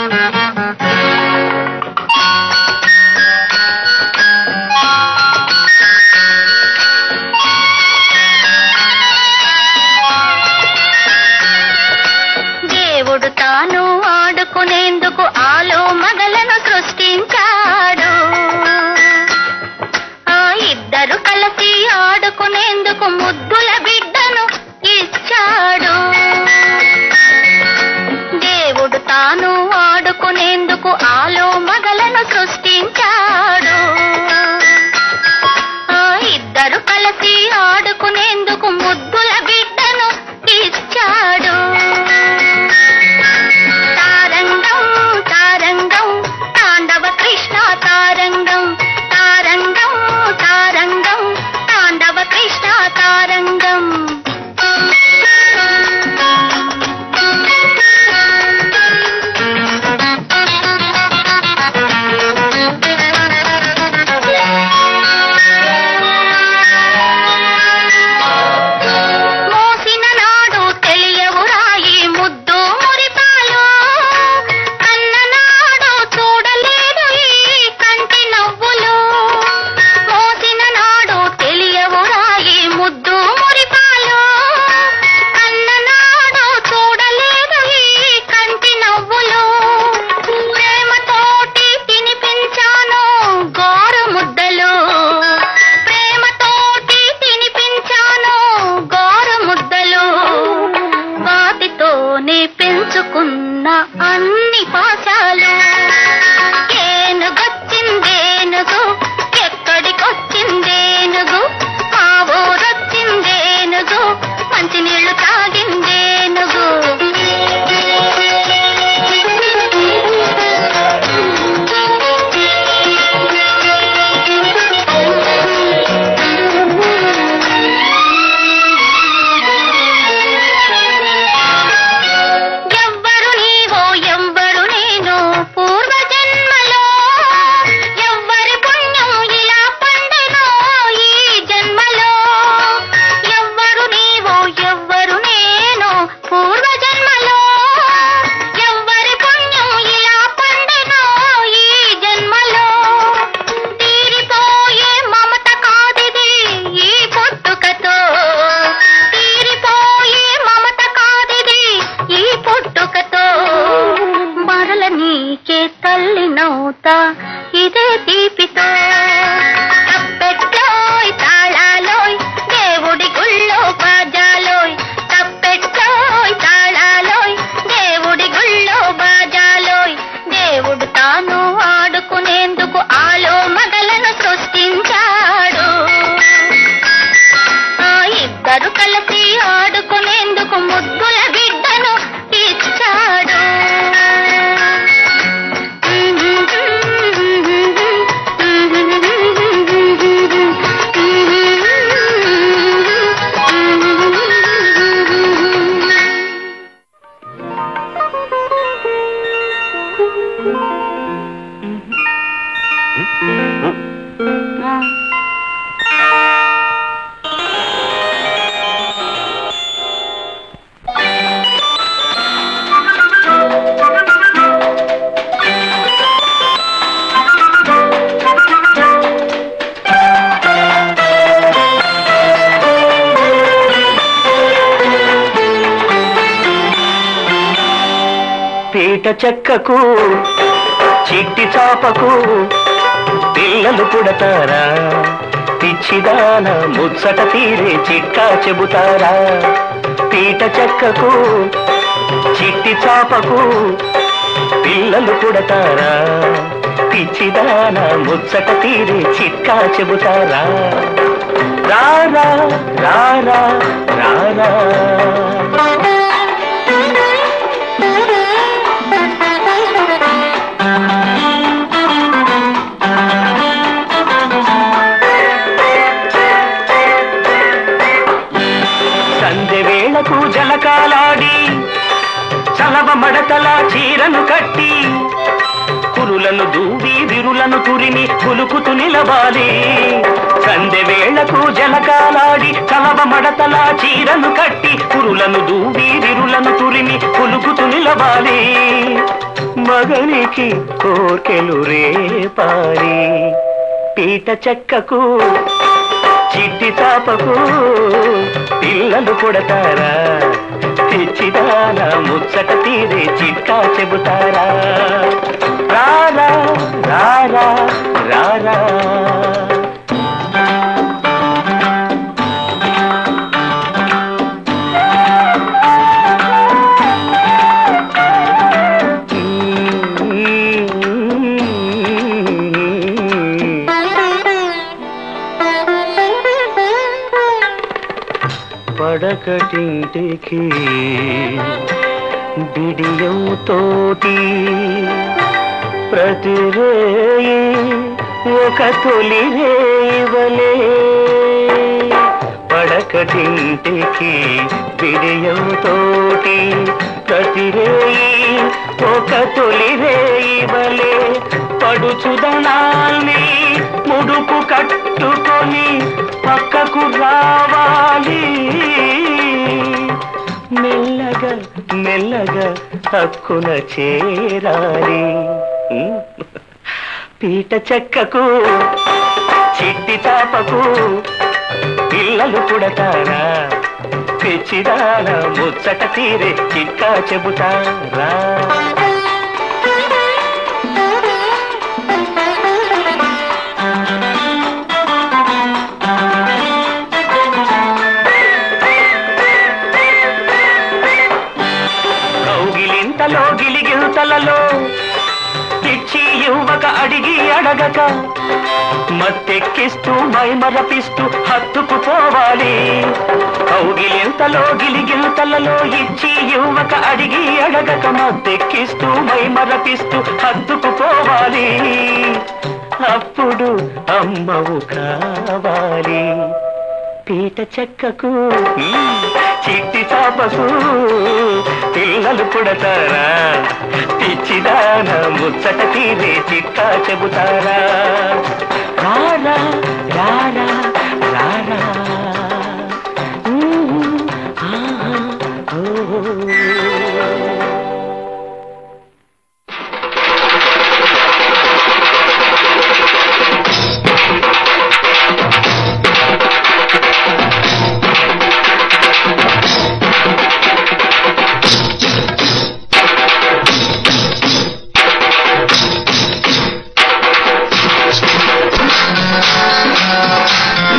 దేవుడు తాను ఆడుకునేందుకు ఆలో మగలను సృష్టించాడు ఆ ఇద్దరు కలిసి ఆడుకునేందుకు ముద్దుల బిడ్డను ఇచ్చాడు దేవుడు తాను ఆడుకునేందుకు ఆలో మగలను సృష్టించాడు ఆ ఇద్దరు కలిసి ఆడుకునేందుకు ముద్దుల బిడ్డను ఇచ్చాడు తారంగం తారంగం తాండవ కృష్ణ తారంగం తారంగం తారంగం తాండవ కృష్ణ తారంగం మోసిన నాడు తెలియవురాయి ముద్దు మురిపాలు కన్ననాడు చూడలేదు ఈ కంటి నవ్వులు మోసిన నాడు తెలియవురాయి ముద్దు మురిపాలు కన్ననాడు చూడలేదు ఈ కంటి నవ్వులు ప్రేమతోటి తినిపించాను గోరు ముద్దలు ప్రేమతోటి తినిపించాను గోరు ముద్దలు వాటితోనే పెంచుకున్న అన్ని పాశాలు ఏనుగొచ్చిందేనుగు ఎక్కడికొచ్చిందేనుగు మా ఊరొచ్చిందేనుగు మంచినీళ్లు తాగిందేనుగు ఎవ్వరు నీవో ఎవ్వరు నేను పూర్వ జన్మలో ఎవ్వరి పుణ్యం ఇలా పండెనో ఈ జన్మలో ఎవ్వరు నీవో ఎవ్వరు నేను పూర్వ జన్మలో ఎవ్వరి పుణ్యం ఇలా పండెనో ఈ జన్మలో తీరిపోయే మమత కాదిది ఈ పుట్టుకతో తీరిపోయే మమత కాదిది ఈ పుట్టుకతో మరల నీకే తల్లి నవ్వుతా ఇదే తీపితో తప్పెట్లోయ్ తాళాలోయ్ దేవుడి గుళ్ళో బాజాలోయ్ తప్పెట్లోయ్ తాళాలోయ్ దేవుడి గుళ్ళో బాజాలోయ్ దేవుడు తాను ఆడుకునేందుకు ఆలో మగలను సృష్టించాడు ఆ ఇద్దరు కలిసి ఆడుకునేందుకు ముద్దుల బిడ్డను ఇచ్చాడు పీట చెక్కకు చిట్టి చాపకు పిల్లలు పుడతారా పిచ్చిదాన ముచ్చట తీరే చిట్కా చెబుతారా పీట చెక్కకు చిట్టి చాపకు పిల్లలు పుడతారా పిచ్చిదాన ముచ్చట తీరే చిట్కా చెబుతారా రారా రారా రారా సంధ్య వేళకు జలకాలాడి చలవ మడతల చీరను కట్టి కురులను దూవి విరులను తురిమి కులుకుతు నిలవాలి సంధ్య వేళకు జలకాలాడి చలవ మడతల చీరను కట్టి కురులను దూవి విరులను తురిమి కులుకుతు నిలవాలి మగనికి కోర్కెలు రేపాలి పీట చెక్కకు చిట్టి తాపకు పిల్లలు పుడతారా తెచ్చిదానా ముచ్చట తీరే చిట్కా చెబుతారా రారా రారా రారా పడకటింటికి బిడియంతోటి ప్రతిరేయి ఒక తొలి రేవలే పడకటింటికి బిడియంతోటి ప్రతిరేయి ఒక తొలి రేవలే పడుచుదనాల్ని ముడుపు కట్టుకొని పక్కకు రావాలి మెల్లగా మెల్లగా హక్కున చేరాలి ఉమ్. పీట చెక్కకు చిట్టి తాపకు పిల్లలు పుడతారా పిచ్చిదాన ముచ్చట తీరే చిక్కా చెబుతారా కౌగిలింతలో గిలిగిల్తలలో పిచ్చి యువక అడిగి అడగక మత్తెక్కిస్తూ మైమరపిస్తూ హత్తుకు పోవాలి కౌగిలింతలో గిలిగిల్తలలో ఇచ్చి యువక అడిగి అడగక మత్తెక్కిస్తూ మైమరపిస్తూ హత్తుకు పోవాలి అప్పుడు అమ్మవు కావాలి పీట చెక్కకు చిట్టి చాపకు పిల్లలు పుడతారా పిచ్చిదాన ముచ్చట తీరే చిక్కా చెబుతారా రారా రారా రారా ఊ, ఆహా, ఓ. ఆ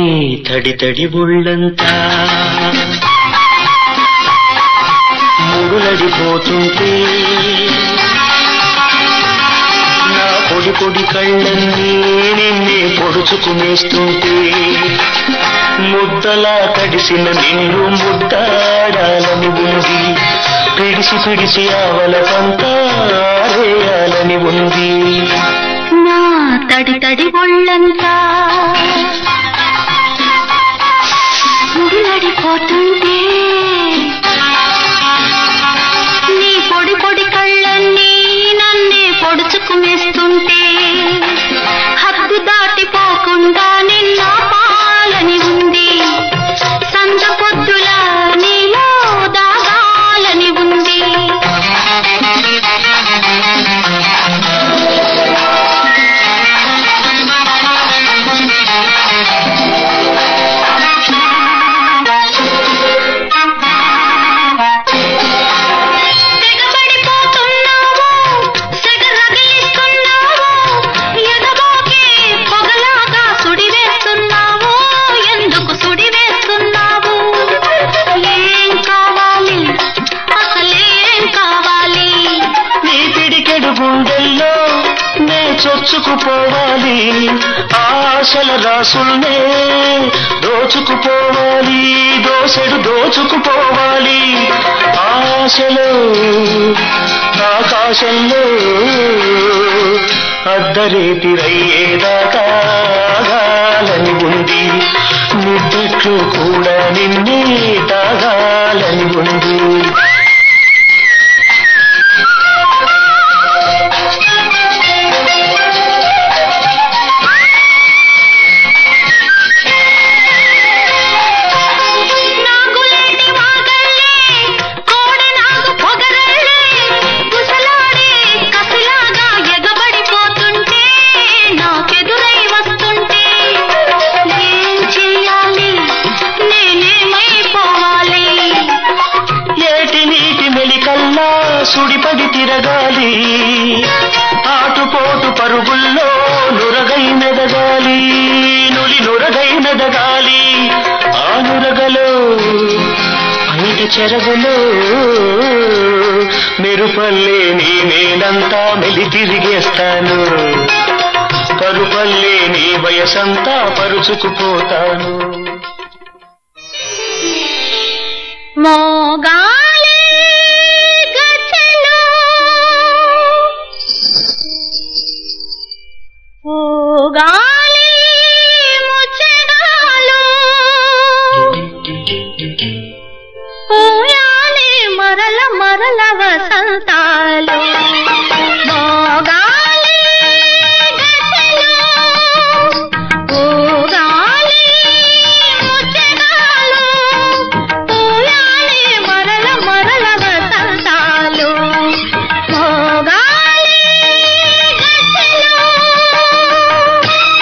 తడి తడి బుళ్ళంతా ముడులడిపోతుంటే నా పొడి పొడి కళ్ళన్నీ నిన్నే పొడుచుకునేస్తుంటే ముద్దలా తడిసిన నిన్ను ముద్దాడాలని ఉంది పిడిసి పిడిసి ఆవల పంతారేయాలని ఉంది నా తడి తడి ఒళ్ళంతా ముడిలడిపోతుంటే నీ పొడి పొడి కళ్ళన్నీ నన్నే పొడుచుకునేస్తుంటే హద్దు దాటిపోకుండా నిన్న పాలని ఉంది సంద పొద్దుల నీలో దాగాలని ఉంది తెగబడిపోతున్నావు, సెగ రగిలిస్తున్నావు, ఎదగోకే పొగలాగా సుడివేస్తున్నావు, ఎందుకు సుడివేస్తున్నావు? ఏం కావాలి అసలేం కావాలి నీ పిడికెడు గుండెల్లో నే చొచ్చుకుపోవాలి ఆశల రాసుల్నే దోచుకుపోవాలి దోసెడు దోచుకుపోవాలి ఆశలో ఆకాశంలో అద్దరేతి రయ్యేదాకా తాగాలని ఉంది నిద్దట్లో కూడా నిన్నే తాగాలని ఉంది నాగులేని వాగల్లే కోడె నాగు పొగరల్లే కుసలాడే కసిలాగా ఎగబడిపోతుంటే నాకెదురై వస్తుంటే ఏం చెయ్యాలి నేనేమైపోవాలి ఏటి నీటి మెలికల్లా సుడిపడి తిరగాలి ఆటుపోటు పరుగుల్లో నురగై మెదగాలి నులి నురగై మెదగాలి ఆ నురగలో బయట చెరగలో మెరుపల్లే నీ నేనంతా మెలి తిరిగేస్తాను పరుపల్లే నీ వయసంతా పరుచుకుపోతాను మోగాలి గచ్చలు ఊగాలి ముచ్చగాలు ఊయాలి మరల మరల వసంతాలు మోగాలి గచ్చలు ఊగాలి ముచ్చగాలు ఊయాలి మరల మరల వసంతాలు మోగాలి గచ్చలు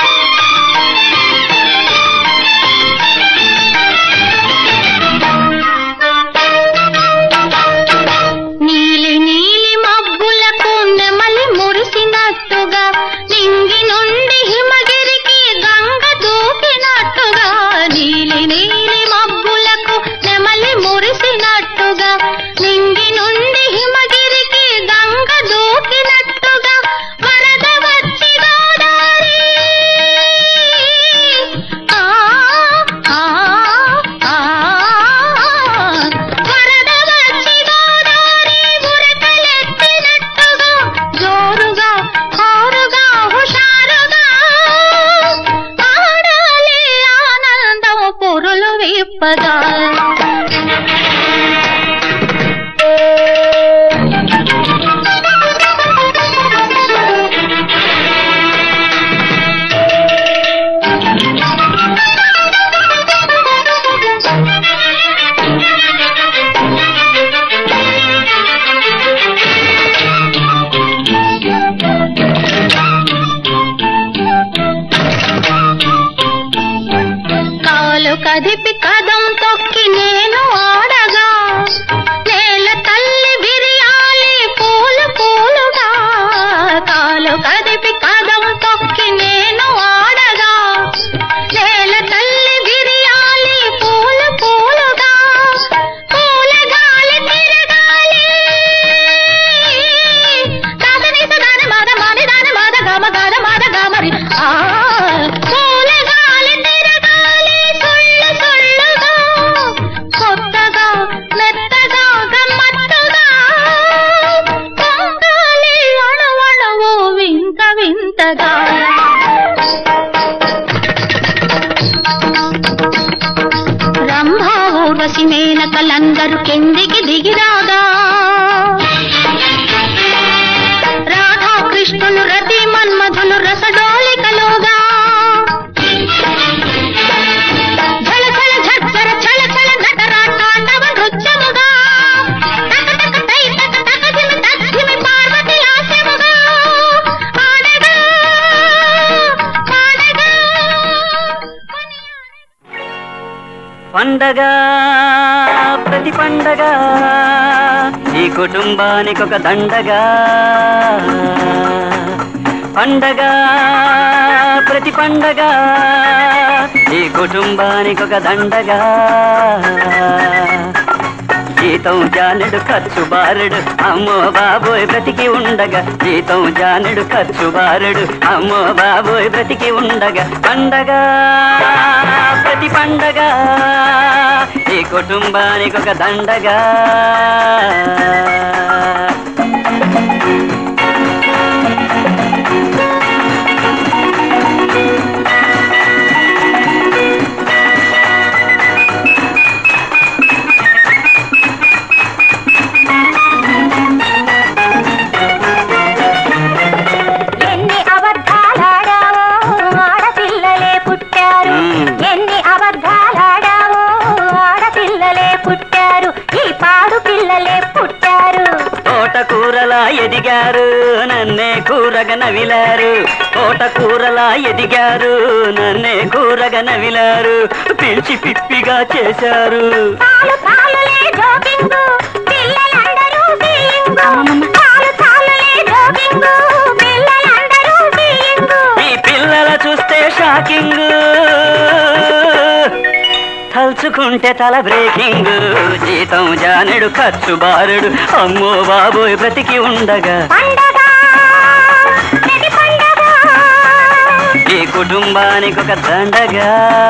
వింతగా రంభా ఊర్వశి మేనకలందరూ కిందికి దిగిరాగా రాధా కృష్ణులు రతి మన్మధులు రసడోలికలోగా ఝల ఝల ఝర్ఝర ఛల ఛల నటరా తాండవ నృత్యముగా తక తక తై తక తక ధిమి తద్ధిమి పార్వతి లాస్యముగా ఆడగా పాడగా పండగ ప్రతి పండగ ఈ కుటుంబానికి ఒక దండగా పండగ ప్రతి పండగ ఈ కుటుంబానికి ఒక దండగా జీతం జానెడు ఖర్చు బారెడు అమ్మో బాబోయ్ బ్రతికి ఉండగా జీతం జానెడు ఖర్చు బారెడు అమ్మో బాబోయ్ బ్రతికి ఉండగా పండగ ప్రతి పండగ ఈ కుటుంబానికి ఒక దండగా ఎన్ని అబద్ధాలాడావో ఆడపిల్లలే పుట్టారు మ్మ్. ఎన్ని అబద్ధాలాడావో ఆడపిల్లలే పుట్టారు ఈ పాడు పిల్లలే పుట్టారు తోటకూరలా ఎదిగారు నన్నే కూరగ నవిలారు తోటకూరలా ఎదిగారు నన్నే కూరగ నవిలారు పిలిచి పిప్పిగా చేశారు చాలు చాలులే జోకింగు పిల్లలందరూ సీయింగు చాలు చాలులే జోకింగు పిల్లలందరూ సీయింగు ఈ పిల్లల చూస్తే షాకింగ్ తలుచుకుంటే తల బ్రేకింగ్ జీతం జానెడు ఖర్చు బారుడు అమ్మో బాబోయ్ బ్రతికి ఉండగా పండగ ప్రతి పండగ ఈ కుటుంబానికి ఒక దండగా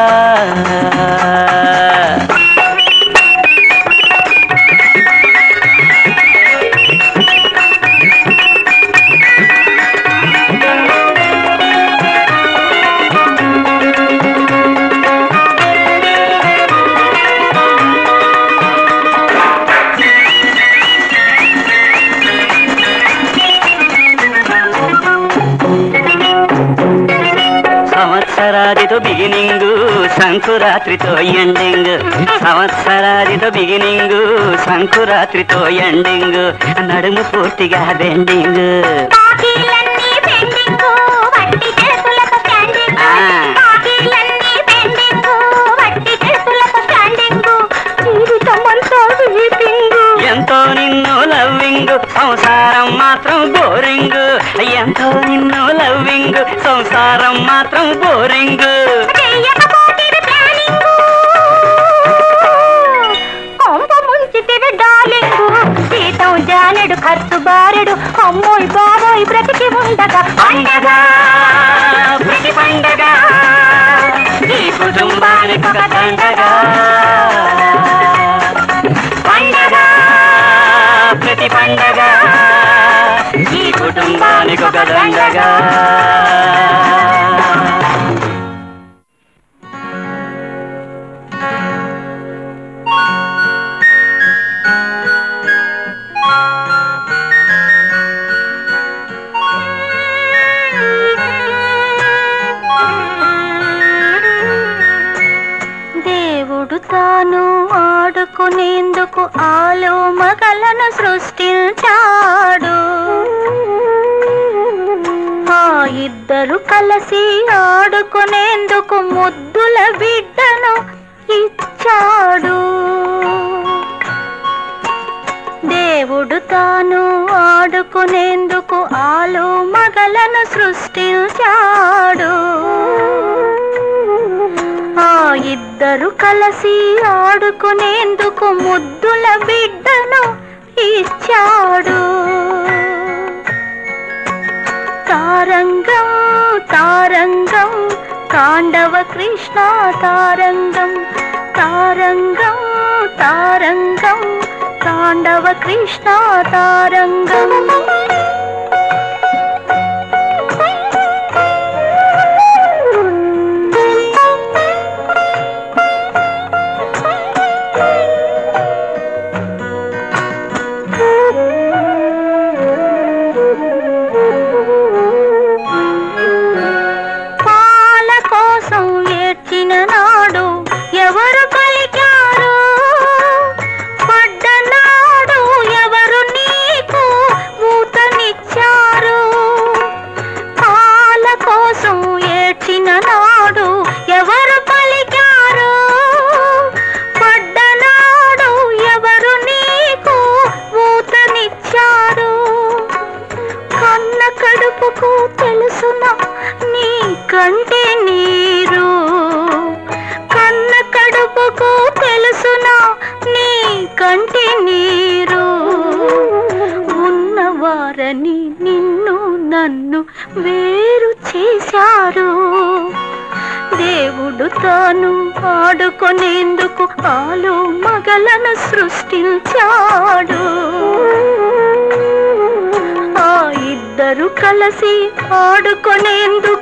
సంవత్సరాదితో బిగినింగ్ సంకురాత్రితో ఎండింగ్ సంవత్సరాదితో బిగినింగ్ సంకురాత్రితో ఎండింగ్ నడుము పూర్తిగా బెండింగ్ కాకీలన్నీ పెండింగు వట్టి చేతులకు స్టాండింగు ఆ. కాకీలన్నీ పెండింగు వట్టి చేతులకు స్టాండింగు జీవితమంతా వీపింగు ఎంతో నిన్ను లవ్వింగ్ సంసారం మాత్రం బోరింగ్ ఎంతో నిన్ను లవ్వింగ్ సంసారం మాత్రం బోరింగ్ చెయ్యకపోతివి ప్లానింగు కొంప ముంచితివి డార్లింగు జీతం జానెడు ఖర్చు బారెడు అమ్మోయ్ బాబోయ్ బ్రతికి ఉండగా పండగ ప్రతి పండగ ఈ కుటుంబానికి ఒక దండగా పండగ ప్రతి పండగ ఈ కుటుంబానికి ఒక దండగా దేవుడు తాను ఆడుకునేందుకు ఆలో మగలను సృష్టించాడు ఆ ఇద్దరు కలిసి ఆడుకునేందుకు ముద్దుల బిడ్డను ఇచ్చాడు దేవుడు తాను ఆడుకునేందుకు ఆలు మగలను సృష్టించాడు ఆ ఇద్దరు కలిసి ఆడుకునేందుకు ముద్దుల బిడ్డను ఇచ్చాడు తారంగం తారంగం తాండవ కృష్ణ తారంగం తారంగం తారంగం తాండవ కృష్ణ తారంగం కంటి నీరు కన్న కడుపుకు తెలుసునా నీ కంటి నీరు ఉన్నవారని నిన్ను నన్ను వేరు చేశారు దేవుడు తాను ఆడుకొనేందుకు ఆలు మగలను సృష్టించాడు ఆ ఇద్దరు కలిసి ఆడుకొనేందుకు